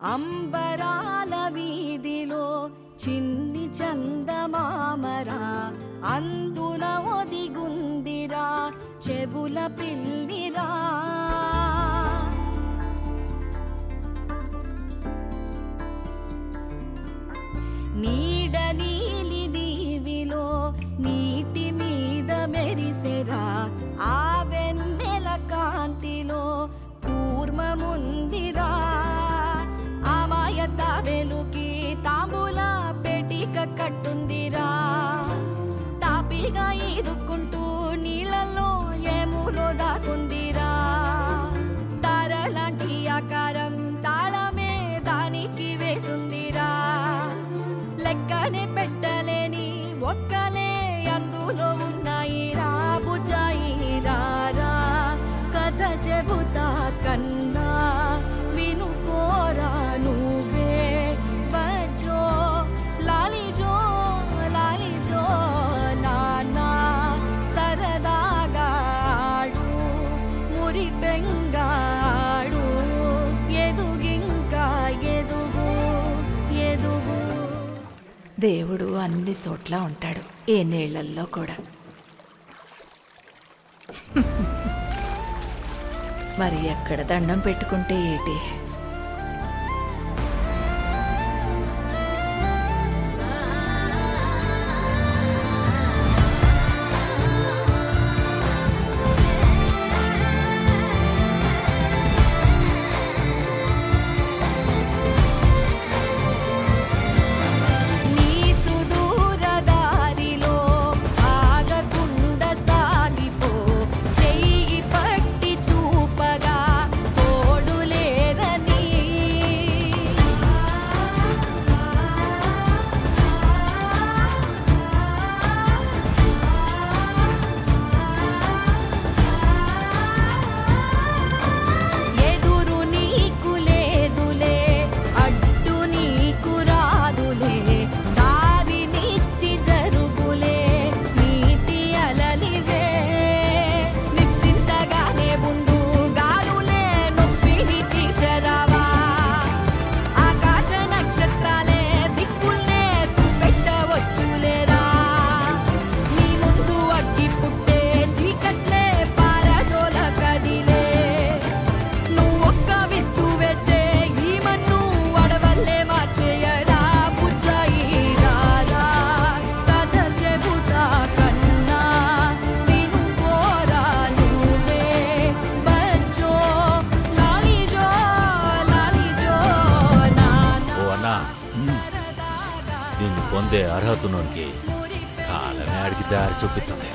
అంబరాల వీధిలో చిన్ని చందమామరా అందున ఒదిగుందిరా చెవుల పిల్లిరా నీడ నీలి దీవిలో నీటి మీద మెరిసెరా ఆ వెన్నెల కాంతిలో కూర్మముందిరా అమాయత వెలుకి తాంబూల పెటిక కట్టుందిరా తాపిగా ఈదుకుంటూ నీళ్ళల్లో ఏములో దాకుందిరా తారలాంటి ఆకారం తాళమే దానికి వేసుందిరా లెక్కనే పెట్టలేని ఒక్కలే అందులో ఉన్నాయి రా బుజ్జాయి రారా కథ చెబుతా కన్నా వినుకోరా నువ్వే బజ్జో లాలిజో లాలిజో నానా సరదాగా ఆడు మురి బెంగాడు ఎదుగింకా ఎదుగు ఎదుగు దేవుడు అన్ని చోట్ల ఉంటాడు ఏ నీళ్లల్లో కూడా మరి ఎక్కడ దండం పెట్టుకుంటే ఏటి నీ సుదూర దారిలో ఆగకుండా సాగిపో చెయ్యి పట్టి చూపగా తోడులేరని ఎదురు నీకు లేదులే అడ్డు నీకు రాదులే దారినిచ్చి జరుగులే నీటి అలలివే నిశ్చింతగానే ఉండు గాలులే నొప్పిని తీర్చరావా ఆకాశ నక్షత్రాలే దిక్కుల్నే చూపెట్టవచ్చులేరా నీ ముందు అగ్గి పుట్టే చీకట్లే పారదోల కదిలే నువ్వొక్క విత్తు వేస్తే ఈ మన్ను అడవల్లే మార్చేయరా బుజ్జాయి రారా కథ చెబుతా కన్నా వినుకోరా నువ్వే బజ్జో లాలిజో లాలిజో నానా ఓ అన్నా నిన్ను పొందే అర్హతలోనికి కాలమే అడిగి దారి చూపిస్తుంది